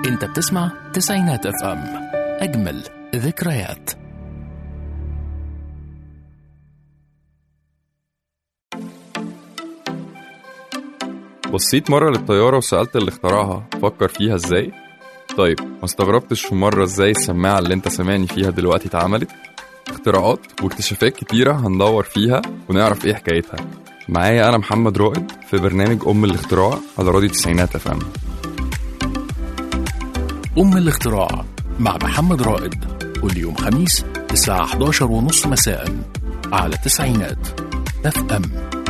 انت بتسمع تسعينات اف ام اجمل ذكريات بصيت مرة للطيارة وسألت اللي اخترعها فكر فيها ازاي؟ طيب ما استغربتش في مرة ازاي السماعة اللي انت سامعني فيها دلوقتي اتعملت؟ اختراعات واكتشافات كتيرة هندور فيها ونعرف ايه حكايتها معايا أنا محمد رائد في برنامج أم الاختراع على راديو تسعينات اف ام ام الاختراع مع محمد رائد كل يوم خميس الساعة 11 ونص مساء على تسعينات اف ام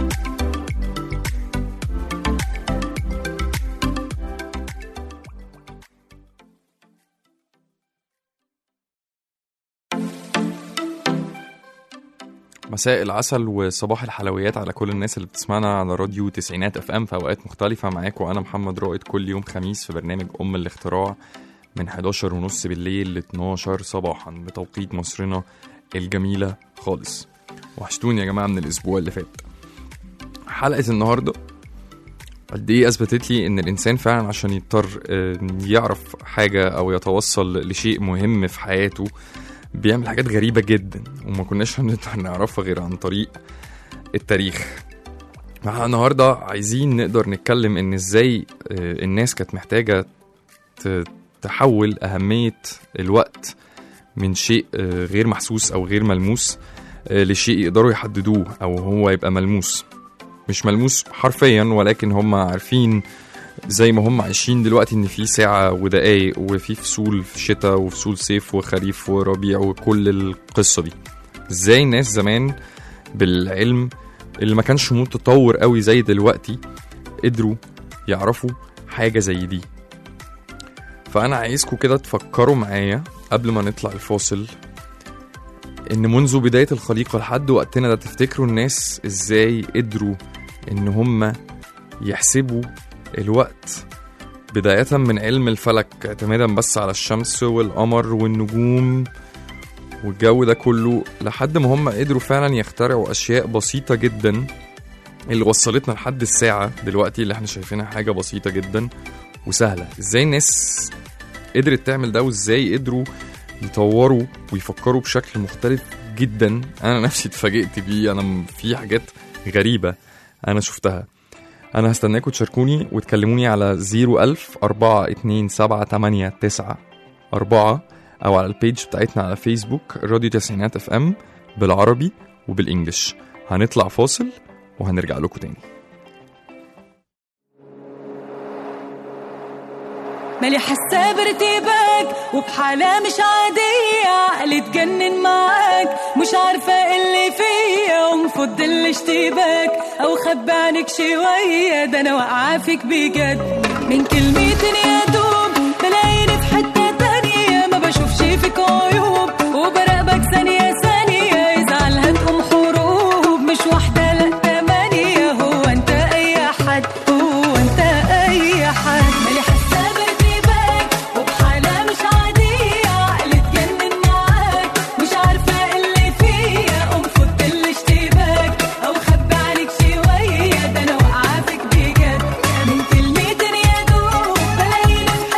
مساء العسل وصباح الحلويات على كل الناس اللي بتسمعنا على راديو تسعينات اف ام في اوقات مختلفة معاكم انا محمد رائد كل يوم خميس في برنامج ام الاختراع من 11 ونص بالليل ل 12 صباحا بتوقيت مصرنا الجميلة خالص وحشتوني يا جماعة من الاسبوع اللي فات حلقة النهاردة قد ايه اثبتت لي ان الانسان فعلا عشان يضطر آه، يعرف حاجة او يتوصل لشيء مهم في حياته بيعمل حاجات غريبة جدا وما كناش هنقدر نعرفها غير عن طريق التاريخ احنا النهاردة عايزين نقدر نتكلم ان ازاي آه، الناس كانت محتاجة ت- تحول أهمية الوقت من شيء آه، غير محسوس أو غير ملموس آه، لشيء يقدروا يحددوه أو هو يبقى ملموس مش ملموس حرفيا ولكن هم عارفين زي ما هم عايشين دلوقتي ان في ساعة ودقايق وفي فصول في شتاء وفصول صيف وخريف وربيع وكل القصة دي ازاي الناس زمان بالعلم اللي ما كانش متطور قوي زي دلوقتي قدروا يعرفوا حاجة زي دي فأنا عايزكم كده تفكروا معايا قبل ما نطلع الفاصل إن منذ بداية الخليقة لحد وقتنا ده تفتكروا الناس إزاي قدروا إن هم يحسبوا الوقت بداية من علم الفلك اعتمادا بس على الشمس والقمر والنجوم والجو ده كله لحد ما هم قدروا فعلا يخترعوا أشياء بسيطة جدا اللي وصلتنا لحد الساعة دلوقتي اللي احنا شايفينها حاجة بسيطة جدا وسهلة ازاي الناس قدرت تعمل ده وازاي قدروا يطوروا ويفكروا بشكل مختلف جدا انا نفسي اتفاجئت بيه انا م- في حاجات غريبة انا شفتها انا هستناكم تشاركوني وتكلموني على 01000 427 4 او على البيج بتاعتنا على فيسبوك راديو تسعينات اف ام بالعربي وبالانجلش هنطلع فاصل وهنرجع لكم تاني مالي حاسه بارتباك وبحالة مش عادية عقلي اتجنن معاك مش عارفة إيه اللي فيا ومفض الاشتباك أو خبي عنك شوية ده أنا واقعة فيك بجد من كلمتين يا دوب بلاقيني في حتة تانية ما بشوفش فيك عيوب وبراقبك ثانية ثانية يزعلها تقوم حروب مش واحدة لأ تمانية هو أنت أي حد هو أنت أي حد مالي حاسة بارتباك وبحالة مش عادية عقلي اتجنن معاك مش عارفة إيه اللي فيا قوم فض الاشتباك أو خبي عليك شوية ده أنا واقعة فيك بجد من كلمتين يا دوب بلاقيني في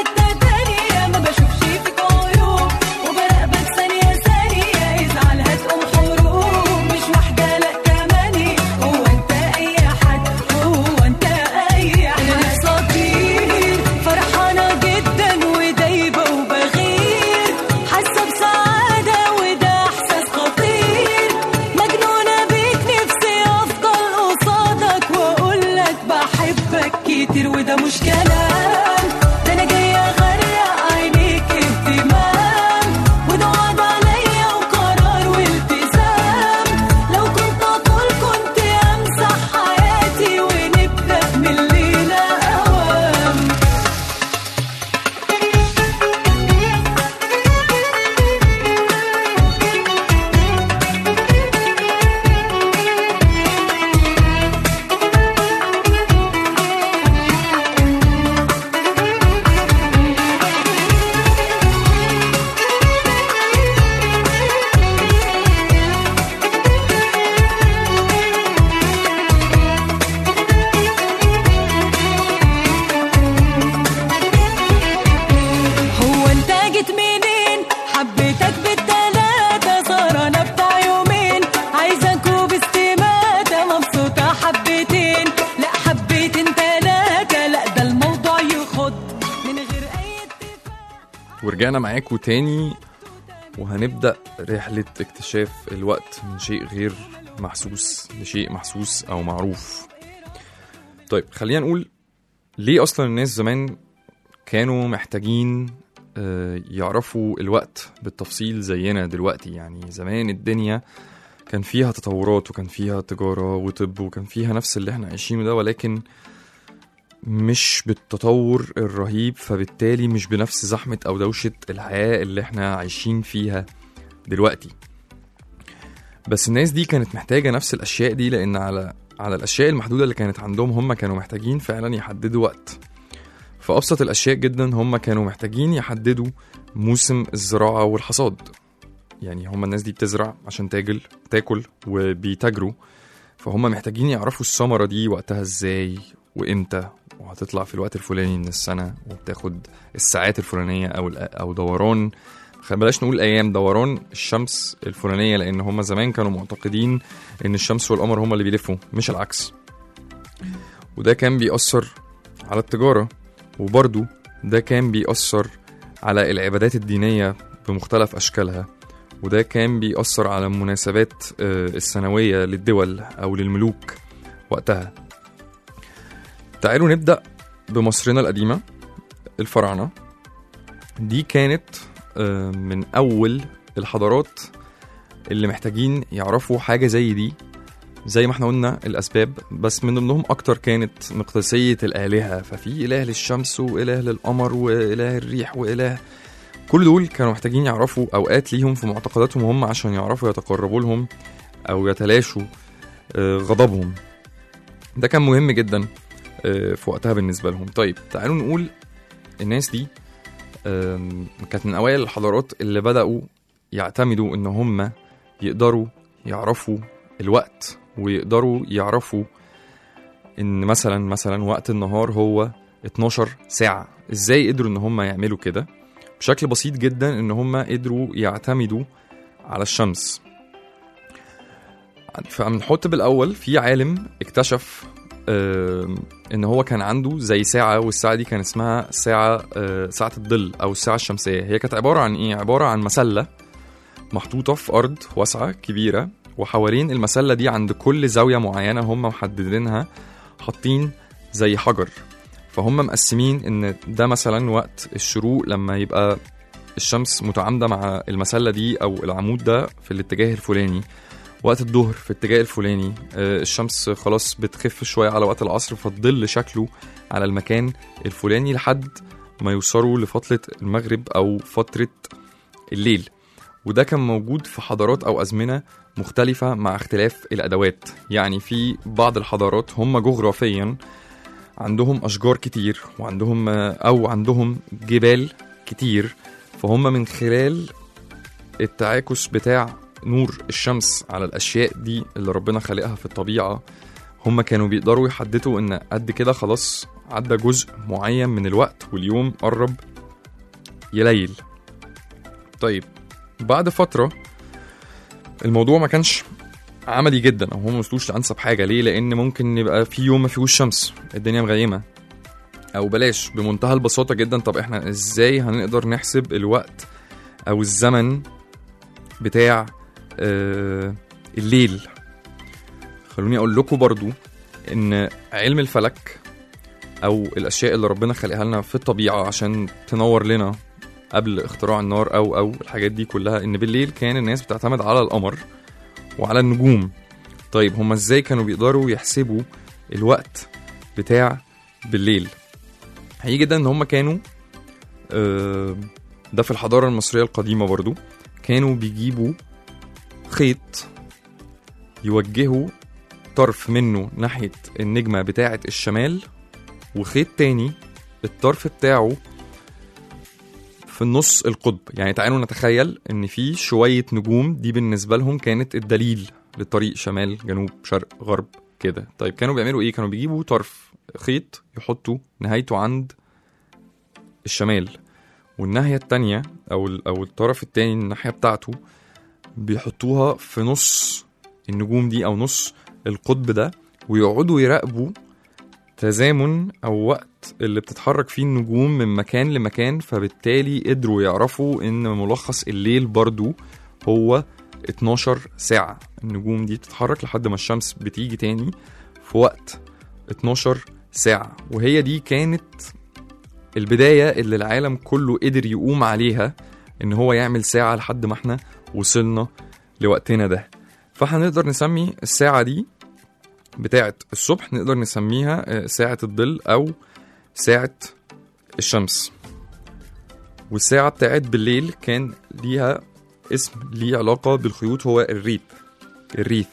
ورجعنا معاكم تاني وهنبدأ رحلة اكتشاف الوقت من شيء غير محسوس لشيء محسوس أو معروف طيب خلينا نقول ليه أصلا الناس زمان كانوا محتاجين آه، يعرفوا الوقت بالتفصيل زينا دلوقتي يعني زمان الدنيا كان فيها تطورات وكان فيها تجارة وطب وكان فيها نفس اللي احنا عايشينه ده ولكن مش بالتطور الرهيب فبالتالي مش بنفس زحمة أو دوشة الحياة اللي احنا عايشين فيها دلوقتي بس الناس دي كانت محتاجة نفس الأشياء دي لأن على على الأشياء المحدودة اللي كانت عندهم هم كانوا محتاجين فعلا يحددوا وقت فأبسط الأشياء جدا هم كانوا محتاجين يحددوا موسم الزراعة والحصاد يعني هم الناس دي بتزرع عشان تاجل تاكل وبيتاجروا فهم محتاجين يعرفوا الثمرة دي وقتها ازاي وامتى وهتطلع في الوقت الفلاني من السنة وبتاخد الساعات الفلانية أو الأ- أو دوران خ- بلاش نقول أيام دوران الشمس الفلانية لأن هم زمان كانوا معتقدين إن الشمس والقمر هم اللي بيلفوا مش العكس وده كان بيأثر على التجارة وبرضه ده كان بيأثر على العبادات الدينية بمختلف أشكالها وده كان بيأثر على المناسبات آه، السنوية للدول أو للملوك وقتها تعالوا نبدأ بمصرنا القديمة الفراعنة دي كانت آه، من أول الحضارات اللي محتاجين يعرفوا حاجة زي دي زي ما احنا قلنا الأسباب بس من ضمنهم أكتر كانت مقدسية الآلهة ففي إله للشمس وإله للقمر وإله الريح وإله كل دول كانوا محتاجين يعرفوا أوقات ليهم في معتقداتهم هم عشان يعرفوا يتقربوا لهم أو يتلاشوا آه، غضبهم ده كان مهم جدا آه، في وقتها بالنسبة لهم طيب تعالوا نقول الناس دي آم، كانت من أوائل الحضارات اللي بدأوا يعتمدوا إن هم يقدروا يعرفوا الوقت ويقدروا يعرفوا إن مثلا مثلا وقت النهار هو 12 ساعة إزاي قدروا إن هم يعملوا كده بشكل بسيط جدا إن هم قدروا يعتمدوا على الشمس فمنحط بالأول في عالم اكتشف آم، ان هو كان عنده زي ساعه والساعه دي كان اسمها ساعه آه، ساعه الظل او الساعه الشمسيه هي كانت عباره عن ايه عباره عن مسله محطوطه في ارض واسعه كبيره وحوالين المسله دي عند كل زاويه معينه هم محددينها حاطين زي حجر فهم مقسمين ان ده مثلا وقت الشروق لما يبقى الشمس متعامده مع المسله دي او العمود ده في الاتجاه الفلاني وقت الظهر في الاتجاه الفلاني آه، الشمس خلاص بتخف شويه على وقت العصر فتضل شكله على المكان الفلاني لحد ما يوصلوا لفتره المغرب او فتره الليل وده كان موجود في حضارات او ازمنه مختلفه مع اختلاف الادوات يعني في بعض الحضارات هم جغرافيا عندهم اشجار كتير وعندهم آه، او عندهم جبال كتير فهم من خلال التعاكس بتاع نور الشمس على الاشياء دي اللي ربنا خلقها في الطبيعه هم كانوا بيقدروا يحددوا ان قد كده خلاص عدى جزء معين من الوقت واليوم قرب يليل طيب بعد فتره الموضوع ما كانش عملي جدا او هم ما وصلوش لانسب حاجه ليه لان ممكن يبقى في يوم ما فيهوش شمس الدنيا مغيمه او بلاش بمنتهى البساطه جدا طب احنا ازاي هنقدر نحسب الوقت او الزمن بتاع آه الليل خلوني اقول لكم برضو ان علم الفلك او الاشياء اللي ربنا خلقها لنا في الطبيعه عشان تنور لنا قبل اختراع النار او او الحاجات دي كلها ان بالليل كان الناس بتعتمد على القمر وعلى النجوم طيب هما ازاي كانوا بيقدروا يحسبوا الوقت بتاع بالليل هيجي ده ان هما كانوا آه، ده في الحضارة المصرية القديمة برضو كانوا بيجيبوا خيط يوجهوا طرف منه ناحية النجمة بتاعة الشمال وخيط تاني الطرف بتاعه في النص القطب يعني تعالوا نتخيل ان في شوية نجوم دي بالنسبة لهم كانت الدليل للطريق شمال جنوب شرق غرب كده طيب كانوا بيعملوا ايه كانوا بيجيبوا طرف خيط يحطوا نهايته عند الشمال والناحية التانية أو ال- أو الطرف التاني الناحية بتاعته بيحطوها في نص النجوم دي أو نص القطب ده ويقعدوا يراقبوا تزامن او وقت اللي بتتحرك فيه النجوم من مكان لمكان فبالتالي قدروا يعرفوا ان ملخص الليل برضو هو 12 ساعة النجوم دي بتتحرك لحد ما الشمس بتيجي تاني في وقت 12 ساعة وهي دي كانت البداية اللي العالم كله قدر يقوم عليها ان هو يعمل ساعة لحد ما احنا وصلنا لوقتنا ده فهنقدر نسمي الساعة دي بتاعة الصبح نقدر نسميها آه، ساعة الظل أو ساعة الشمس والساعة بتاعت بالليل كان ليها اسم ليه علاقة بالخيوط هو الريث الريث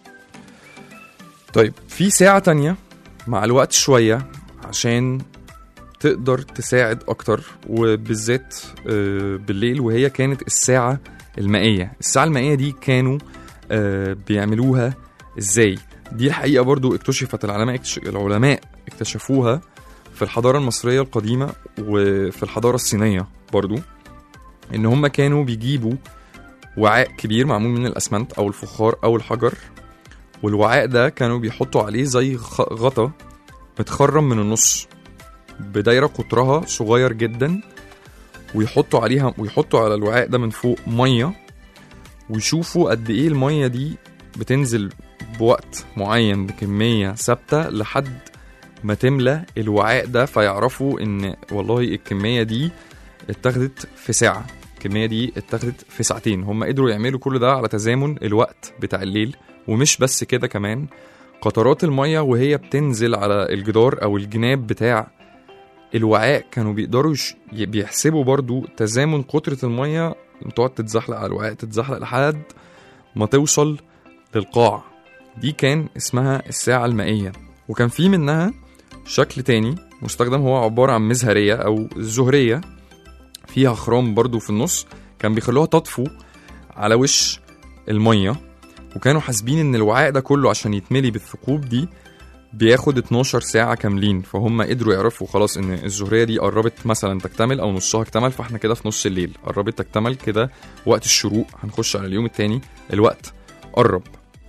طيب في ساعة تانية مع الوقت شوية عشان تقدر تساعد أكتر وبالذات آه، بالليل وهي كانت الساعة المائية الساعة المائية دي كانوا آه، بيعملوها ازاي دي الحقيقة برضو اكتشفت العلماء اكتش... العلماء اكتشفوها في الحضارة المصرية القديمة وفي الحضارة الصينية برضو ان هم كانوا بيجيبوا وعاء كبير معمول من الاسمنت او الفخار او الحجر والوعاء ده كانوا بيحطوا عليه زي خ- غطا متخرم من النص بدايرة قطرها صغير جدا ويحطوا عليها ويحطوا على الوعاء ده من فوق مية ويشوفوا قد ايه المية دي بتنزل بوقت معين بكمية ثابتة لحد ما تملى الوعاء ده فيعرفوا ان والله الكمية دي اتاخدت في ساعة الكمية دي اتاخدت في ساعتين هم قدروا يعملوا كل ده على تزامن الوقت بتاع الليل ومش بس كده كمان قطرات المية وهي بتنزل على الجدار او الجناب بتاع الوعاء كانوا بيقدروا يش... بيحسبوا برضو تزامن قطرة المية تقعد تتزحلق على الوعاء تتزحلق لحد ما توصل للقاع دي كان اسمها الساعة المائية وكان في منها شكل تاني مستخدم هو عبارة عن مزهرية أو زهرية فيها خرام برضو في النص كان بيخلوها تطفو على وش المية وكانوا حاسبين ان الوعاء ده كله عشان يتملي بالثقوب دي بياخد 12 ساعة كاملين فهم قدروا يعرفوا خلاص ان الزهرية دي قربت مثلا تكتمل او نصها اكتمل فاحنا كده في نص الليل قربت تكتمل كده وقت الشروق هنخش على اليوم التاني الوقت قرب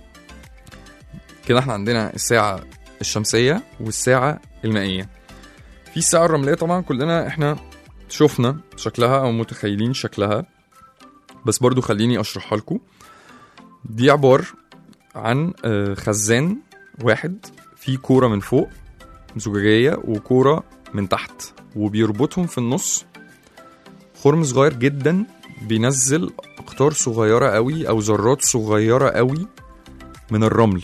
كده احنا عندنا الساعة الشمسية والساعة المائية في الساعة الرملية طبعا كلنا احنا شفنا شكلها او متخيلين شكلها بس برضو خليني اشرحها لكم دي عبارة عن آه، خزان واحد فيه كورة من فوق زجاجية وكورة من تحت وبيربطهم في النص خرم صغير جدا بينزل أقطار صغيرة قوي أو ذرات صغيرة قوي من الرمل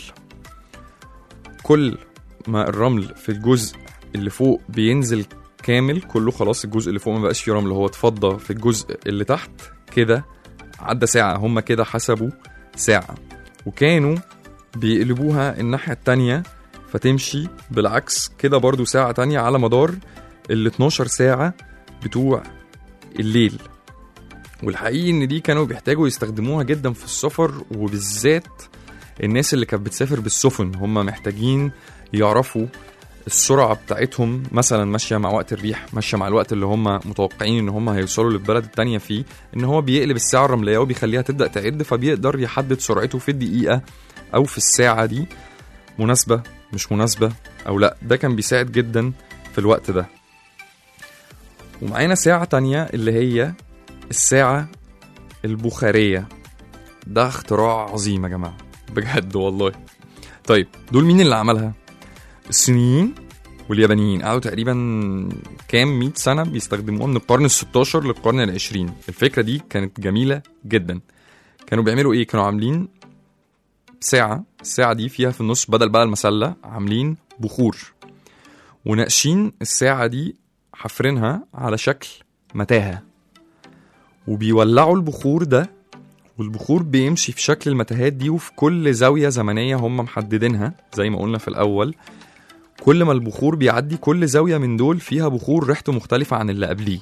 كل ما الرمل في الجزء اللي فوق بينزل كامل كله خلاص الجزء اللي فوق ما بقاش فيه رمل هو اتفضى في الجزء اللي تحت كده عدى ساعة هم كده حسبوا ساعة وكانوا بيقلبوها الناحية التانية فتمشي بالعكس كده برضو ساعة تانية على مدار ال 12 ساعة بتوع الليل والحقيقي ان دي كانوا بيحتاجوا يستخدموها جدا في السفر وبالذات الناس اللي كانت بتسافر بالسفن هم محتاجين يعرفوا السرعة بتاعتهم مثلا ماشية مع وقت الريح ماشية مع الوقت اللي هم متوقعين ان هم هيوصلوا للبلد التانية فيه ان هو بيقلب الساعة الرملية وبيخليها تبدأ تعد فبيقدر يحدد سرعته في الدقيقة او في الساعة دي مناسبة مش مناسبة او لا ده كان بيساعد جدا في الوقت ده ومعانا ساعة تانية اللي هي الساعة البخارية ده اختراع عظيم يا جماعة بجد والله طيب دول مين اللي عملها الصينيين واليابانيين قعدوا تقريبا كام 100 سنة بيستخدموها من القرن ال 16 للقرن ال 20 الفكرة دي كانت جميلة جدا كانوا بيعملوا ايه كانوا عاملين ساعة الساعة دي فيها في النص بدل بقى المسلة عاملين بخور وناقشين الساعة دي حفرينها على شكل متاهة وبيولعوا البخور ده والبخور بيمشي في شكل المتاهات دي وفي كل زاوية زمنية هم محددينها زي ما قلنا في الأول كل ما البخور بيعدي كل زاوية من دول فيها بخور ريحته مختلفة عن اللي قبليه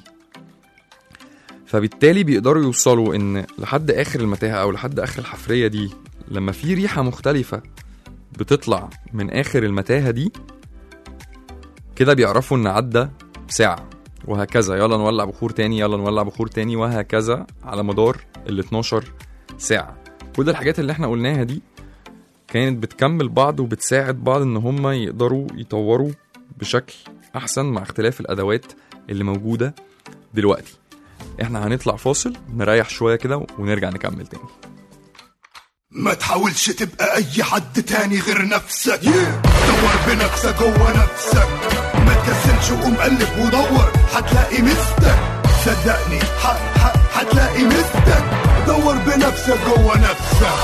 فبالتالي بيقدروا يوصلوا ان لحد اخر المتاهة او لحد اخر الحفرية دي لما في ريحة مختلفة بتطلع من اخر المتاهة دي كده بيعرفوا ان عدى ساعة وهكذا يلا نولع بخور تاني يلا نولع بخور تاني وهكذا على مدار ال 12 ساعة كل الحاجات اللي احنا قلناها دي كانت بتكمل بعض وبتساعد بعض ان هم يقدروا يطوروا بشكل احسن مع اختلاف الادوات اللي موجوده دلوقتي احنا هنطلع فاصل نريح شويه كده ونرجع نكمل تاني ما تحاولش تبقى اي حد تاني غير نفسك دور بنفسك جوه نفسك ما تكسلش وقوم قلب ودور هتلاقي مستك صدقني ح- ح- هتلاقي مستك دور بنفسك جوه نفسك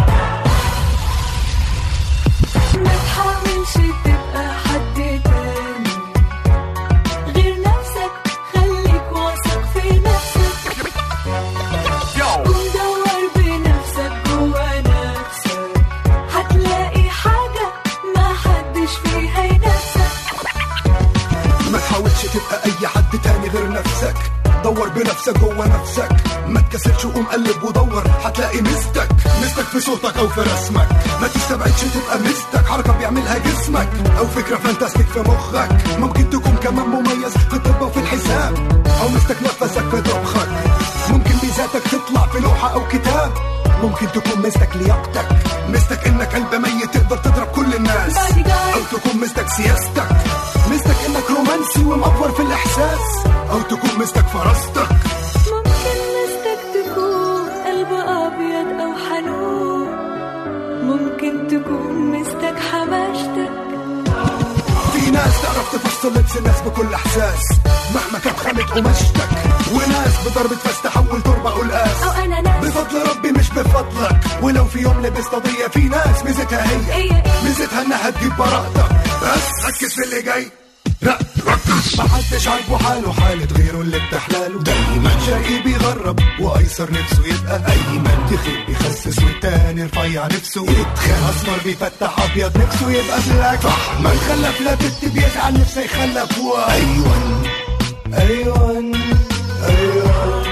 ما تحاولش تبقى حد تاني غير نفسك خليك واثق في نفسك قوم دور بنفسك جوا نفسك هتلاقي حاجة ما حدش فيها ينافسك ما تحاولش تبقى اي حد تاني غير نفسك دور بنفسك جوه نفسك ما تكسلش وقوم قلب ودور هتلاقي مستك مستك في صوتك او في رسمك ما تستبعدش تبقى مستك حركه بيعملها جسمك او فكره فانتاستيك في مخك ممكن تكون كمان مميز في الطب وفي الحساب او مستك نفسك في طبخك ممكن ميزاتك تطلع في لوحه او كتاب ممكن تكون مستك لياقتك مستك انك قلب ميت تقدر تضرب كل الناس او تكون مستك سياستك مستك انك رومانسي ومأفور في الاحساس او تكون مستك فراستك ممكن مستك تكون قلب أبيض أو حنون ممكن تكون مستك حماشتك في ناس تعرف تفصل لبس الناس بكل احساس مهما كانت خامة قماشتك وناس بضربة فاس تحول تربة قلقاس أو أنا ناس بفضل ربي مش بفضلك ولو في يوم لبست قضية في ناس ميزتها هي هي إيه؟ ميزتها انها تجيب براءتك بس ركز في اللي جاي لا ركز ما حدش عاجبه حاله حالة غيره اللي بتحلاله دايما شقي بيغرب وايسر نفسه يبقى ايمن تخيل بيخسس والتاني رفيع نفسه يتخان اسمر بيفتح ابيض نفسه يبقى بلاك صح ما نخلف لا بنت بيزعل نفسه يخلف وايوان ايوان ايوان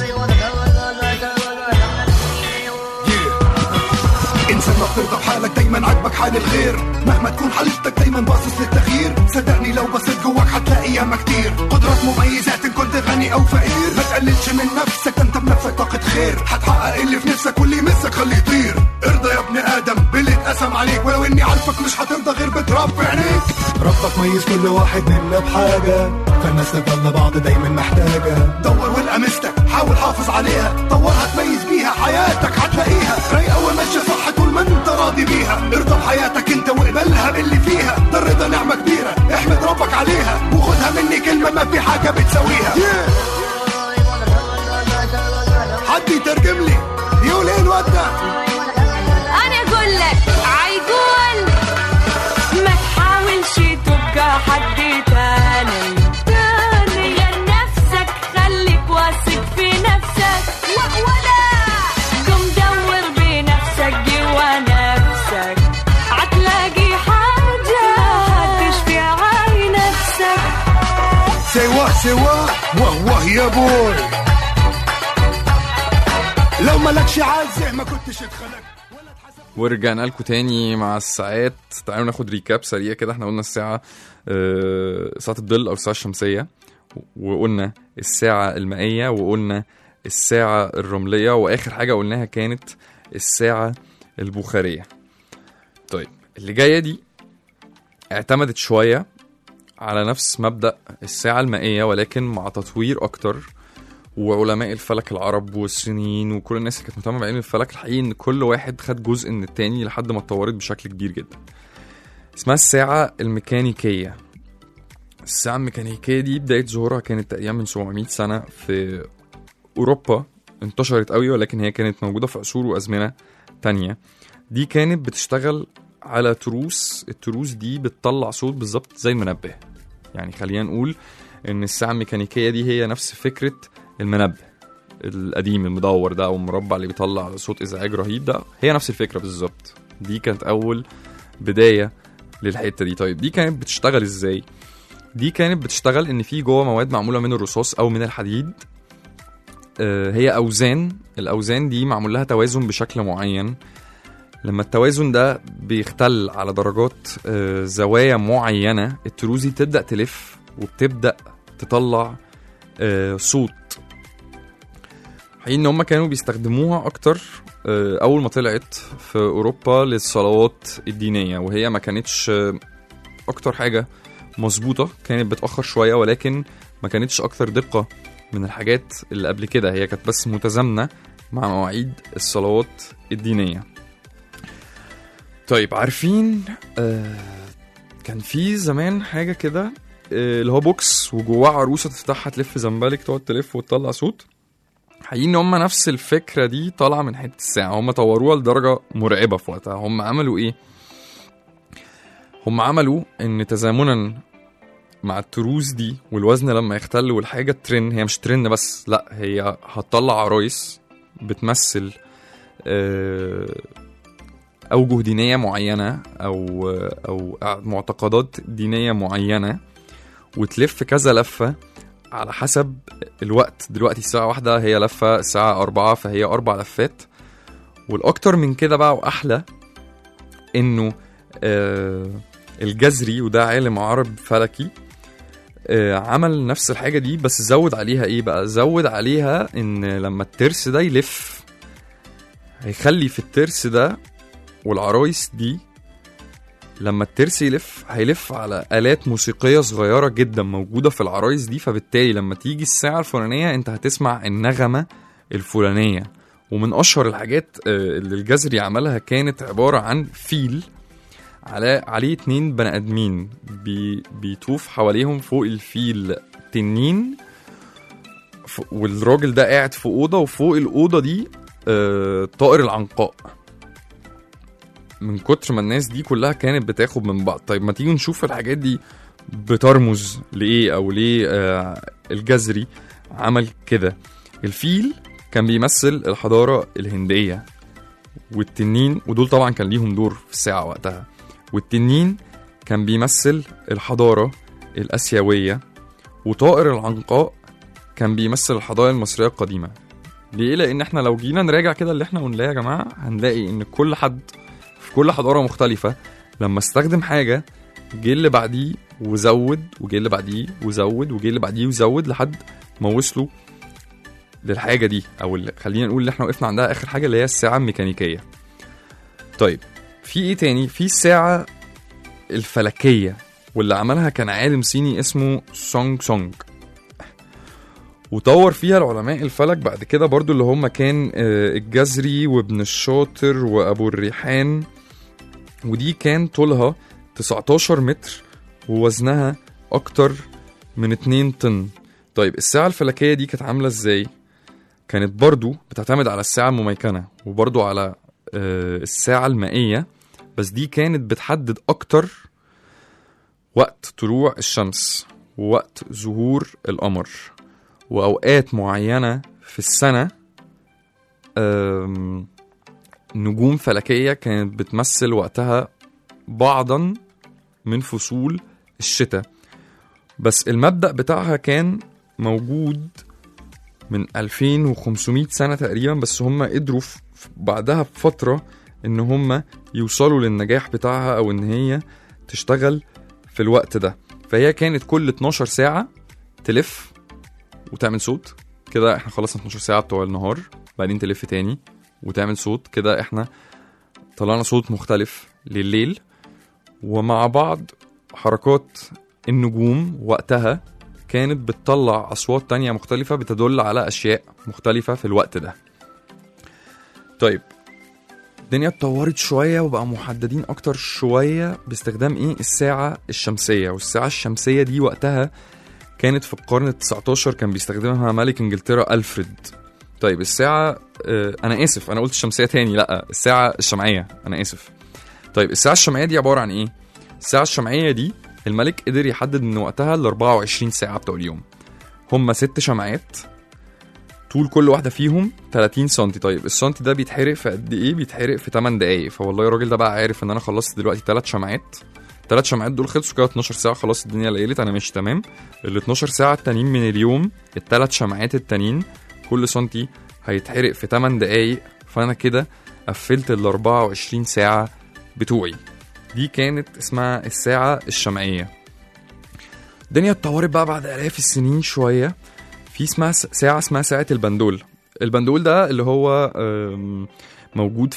انسان ما بترضى بحالك دايما عاجبك حال الغير مهما تكون حالتك دايما باصص للتغيير صدقني لو بصيت جواك هتلاقي ياما كتير قدرات مميزات ان كنت غني او فقير ما تقللش من نفسك ده انت بنفسك طاقة خير هتحقق اللي في نفسك واللي يمسك خليه يطير ارضى يا ابن ادم باللي اتقسم عليك ولو اني عارفك مش هترضى غير بتراب في عينيك ربك ميز كل واحد منا بحاجة فالناس تفضل بعض دايما محتاجة دور والقى مستك حاول حافظ عليها طورها تميز بيها حياتك هتلاقيها رايقة وماشية صح طول ما انت راضي بيها ارضى بحياتك انت واقبلها باللي فيها ده الرضا نعمة كبيرة احمد ربك عليها وخدها مني كلمة ما في حاجة بتساويها حد يترجم لي يقول ايه الواد ده أنا أقول لك عيقول ما تحاولش تبقى حد تاني تاني غير نفسك خليك واثق في نفسك ولا قم دور بنفسك جوا نفسك هتلاقي حاجة هتشفي عاي نفسك سوا سوا واه واه يا بوي لو مالكش عازة ما كنتش اتخلقت ورجعنا لكم تاني مع الساعات تعالوا ناخد ريكاب سريع كده احنا قلنا الساعة آه، ساعة الظل أو الساعة الشمسية وقلنا الساعة المائية وقلنا الساعة الرملية وآخر حاجة قلناها كانت الساعة البخارية طيب اللي جاية دي اعتمدت شوية على نفس مبدأ الساعة المائية ولكن مع تطوير أكتر وعلماء الفلك العرب والصينيين وكل الناس اللي كانت مهتمه بعلم الفلك الحقيقي ان كل واحد خد جزء من التاني لحد ما اتطورت بشكل كبير جدا اسمها الساعه الميكانيكيه الساعه الميكانيكيه دي بدايه ظهورها كانت تقريبا من 700 سنه في اوروبا انتشرت قوي ولكن هي كانت موجوده في عصور وازمنه تانية دي كانت بتشتغل على تروس التروس دي بتطلع صوت بالظبط زي المنبه يعني خلينا نقول ان الساعه الميكانيكيه دي هي نفس فكره المنبه القديم المدور ده او المربع اللي بيطلع صوت ازعاج رهيب ده هي نفس الفكره بالظبط دي كانت اول بدايه للحته دي طيب دي كانت بتشتغل ازاي دي كانت بتشتغل ان في جوه مواد معموله من الرصاص او من الحديد آه، هي اوزان الاوزان دي معمول لها توازن بشكل معين لما التوازن ده بيختل على درجات آه، زوايا معينه التروس دي تبدا تلف وبتبدا تطلع آه، صوت حقيقي ان هم كانوا بيستخدموها اكتر آه، اول ما طلعت في اوروبا للصلوات الدينيه وهي ما كانتش آه، اكتر حاجه مظبوطه كانت بتاخر شويه ولكن ما كانتش اكثر دقه من الحاجات اللي قبل كده هي كانت بس متزامنه مع مواعيد الصلوات الدينيه طيب عارفين آه كان في زمان حاجه كده آه اللي هو بوكس وجواه عروسه تفتحها تلف زنبلك تقعد تلف وتطلع صوت حقيقي ان هم نفس الفكره دي طالعه من حته الساعه هم طوروها لدرجه مرعبه في وقتها هم عملوا ايه هم عملوا ان تزامنا مع التروس دي والوزن لما يختل والحاجه ترن هي مش ترن بس لا هي هتطلع عرايس بتمثل آه، اوجه دينيه معينه او او معتقدات دينيه معينه وتلف كذا لفه على حسب الوقت دلوقتي الساعة واحدة هي لفة الساعة أربعة فهي أربع لفات والأكتر من كده بقى وأحلى إنه آه الجزري وده عالم عرب فلكي آه عمل نفس الحاجة دي بس زود عليها إيه بقى زود عليها إن لما الترس ده يلف هيخلي في الترس ده والعرايس دي لما الترس يلف هيلف على آلات موسيقية صغيرة جدا موجودة في العرايس دي فبالتالي لما تيجي الساعة الفلانية انت هتسمع النغمة الفلانية ومن أشهر الحاجات آه، اللي الجزري عملها كانت عبارة عن فيل على عليه اتنين بني آدمين بي بيطوف حواليهم فوق الفيل تنين ف- والراجل ده قاعد في أوضة وفوق الأوضة دي آه، طائر العنقاء من كتر ما الناس دي كلها كانت بتاخد من بعض طيب ما تيجي نشوف الحاجات دي بترمز لإيه أو ليه آه الجزري عمل كده الفيل كان بيمثل الحضارة الهندية والتنين ودول طبعا كان ليهم دور في الساعة وقتها والتنين كان بيمثل الحضارة الآسيوية وطائر العنقاء كان بيمثل الحضارة المصرية القديمة ليه؟ لأن احنا لو جينا نراجع كده اللي احنا قلناه يا جماعة هنلاقي إن كل حد في كل حضارة مختلفة لما استخدم حاجة جه اللي بعديه وزود وجه اللي بعديه وزود وجه اللي بعديه وزود لحد ما وصلوا للحاجة دي أو اللي خلينا نقول اللي احنا وقفنا عندها آخر حاجة اللي هي الساعة الميكانيكية طيب في ايه تاني؟ في الساعة الفلكية واللي عملها كان عالم صيني اسمه سونج سونج وطور فيها العلماء الفلك بعد كده برضو اللي هم كان آه، الجزري وابن الشاطر وابو الريحان ودي كان طولها 19 متر ووزنها اكتر من 2 طن طيب الساعة الفلكية دي كانت عاملة ازاي؟ كانت برضو بتعتمد على الساعة المميكنة وبرضو على آه، الساعة المائية بس دي كانت بتحدد أكتر وقت طلوع الشمس ووقت ظهور القمر وأوقات معينة في السنة آم، نجوم فلكية كانت بتمثل وقتها بعضا من فصول الشتاء بس المبدأ بتاعها كان موجود من 2500 سنة تقريبا بس هم قدروا في- في- بعدها بفترة ان هم يوصلوا للنجاح بتاعها او ان هي تشتغل في الوقت ده فهي كانت كل 12 ساعة تلف وتعمل صوت كده احنا خلصنا 12 ساعة بتوع النهار بعدين تلف تاني وتعمل صوت كده احنا طلعنا صوت مختلف لليل ومع بعض حركات النجوم وقتها كانت بتطلع أصوات تانية مختلفة بتدل على أشياء مختلفة في الوقت ده طيب الدنيا اتطورت شوية وبقى محددين أكتر شوية باستخدام إيه الساعة الشمسية والساعة الشمسية دي وقتها كانت في القرن ال 19 كان بيستخدمها ملك إنجلترا ألفريد طيب الساعة آه، أنا آسف أنا قلت الشمسية تاني لأ الساعة الشمعية أنا آسف طيب الساعة الشمعية دي عبارة عن إيه؟ الساعة الشمعية دي الملك قدر يحدد من وقتها ال 24 ساعة بتوع اليوم هما ست شمعات طول كل واحدة فيهم 30 سنتي طيب السنتي ده بيتحرق في قد ايه بيتحرق في 8 دقايق فوالله الراجل ده بقى عارف ان انا خلصت دلوقتي 3 شمعات 3 شمعات دول خلصوا كده 12 ساعة خلاص الدنيا ليلت انا ماشي تمام ال 12 ساعة التانيين من اليوم الثلاث شمعات التانيين كل سنتي هيتحرق في 8 دقايق فانا كده قفلت ال 24 ساعة بتوعي دي كانت اسمها الساعة الشمعية الدنيا اتطورت بقى بعد آلاف السنين شوية في اسمها س- ساعة اسمها ساعة البندول البندول ده اللي هو آم، موجود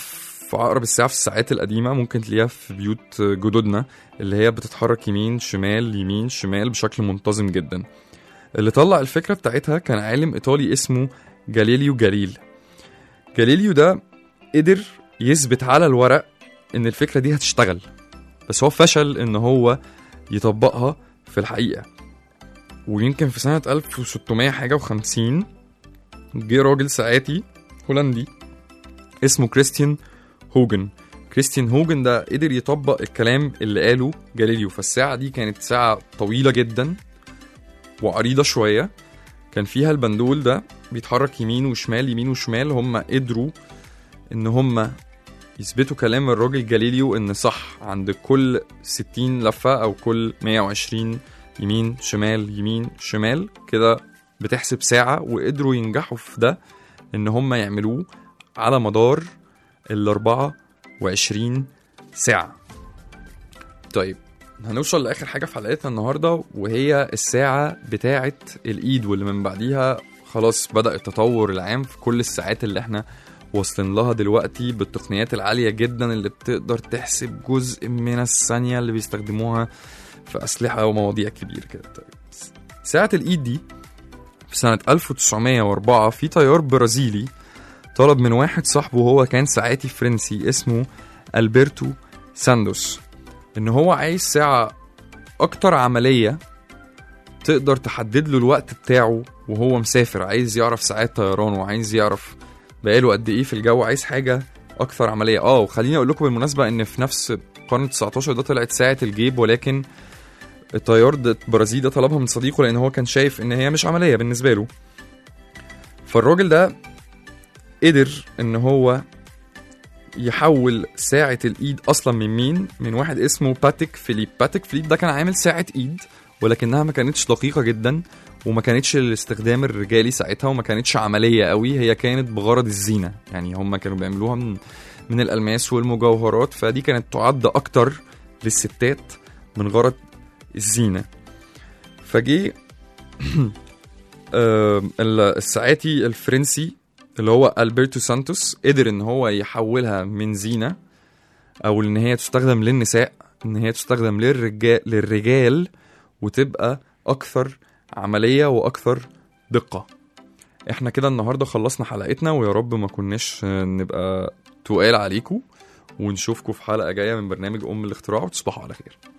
في عقرب الساعة في الساعات القديمة ممكن تلاقيها في بيوت جدودنا اللي هي بتتحرك يمين شمال يمين شمال بشكل منتظم جدا اللي طلع الفكرة بتاعتها كان عالم إيطالي اسمه جاليليو جاليل جاليليو ده قدر يثبت على الورق إن الفكرة دي هتشتغل بس هو فشل إن هو يطبقها في الحقيقة ويمكن في سنة 1600 حاجة و50 جه راجل ساعاتي هولندي اسمه كريستيان هوجن كريستيان هوجن ده قدر يطبق الكلام اللي قاله جاليليو فالساعة دي كانت ساعة طويلة جدا وعريضة شوية كان فيها البندول ده بيتحرك يمين وشمال يمين وشمال هم قدروا ان هم يثبتوا كلام الراجل جاليليو ان صح عند كل 60 لفة او كل 120 يمين شمال يمين شمال كده بتحسب ساعة وقدروا ينجحوا في ده ان هم يعملوه على مدار ال 24 ساعة طيب هنوصل لآخر حاجة في حلقتنا النهاردة وهي الساعة بتاعة الإيد واللي من بعديها خلاص بدأ التطور العام في كل الساعات اللي احنا واصلين لها دلوقتي بالتقنيات العالية جدا اللي بتقدر تحسب جزء من الثانية اللي بيستخدموها في أسلحة ومواضيع كبيرة كده طيب. ساعة الإيد دي في سنة 1904 في طيار برازيلي طلب من واحد صاحبه هو كان ساعاتي فرنسي اسمه ألبرتو ساندوس إن هو عايز ساعة أكتر عملية تقدر تحدد له الوقت بتاعه وهو مسافر عايز يعرف ساعات طيران وعايز يعرف بقاله قد إيه في الجو عايز حاجة أكتر عملية اه وخليني أقول لكم بالمناسبة إن في نفس القرن 19 ده طلعت ساعة الجيب ولكن الطيار ده البرازيلي ده طلبها من صديقه لأن هو كان شايف إن هي مش عملية بالنسبة له فالراجل ده قدر ان هو يحول ساعة الإيد أصلا من مين؟ من واحد اسمه باتيك فيليب باتيك فيليب ده كان عامل ساعة إيد ولكنها ما كانتش دقيقة جدا وما كانتش الاستخدام الرجالي ساعتها وما كانتش عملية قوي هي كانت بغرض الزينة يعني هم كانوا بيعملوها من من الألماس والمجوهرات فدي كانت تعد أكتر للستات من غرض الزينة فجي آه، الساعاتي الفرنسي اللي هو البرتو سانتوس قدر ان هو يحولها من زينه او ان هي تستخدم للنساء ان هي تستخدم للرجال للرجال وتبقى اكثر عمليه واكثر دقه احنا كده النهارده خلصنا حلقتنا ويا رب ما كناش نبقى تقال عليكم ونشوفكم في حلقه جايه من برنامج ام الاختراع وتصبحوا على خير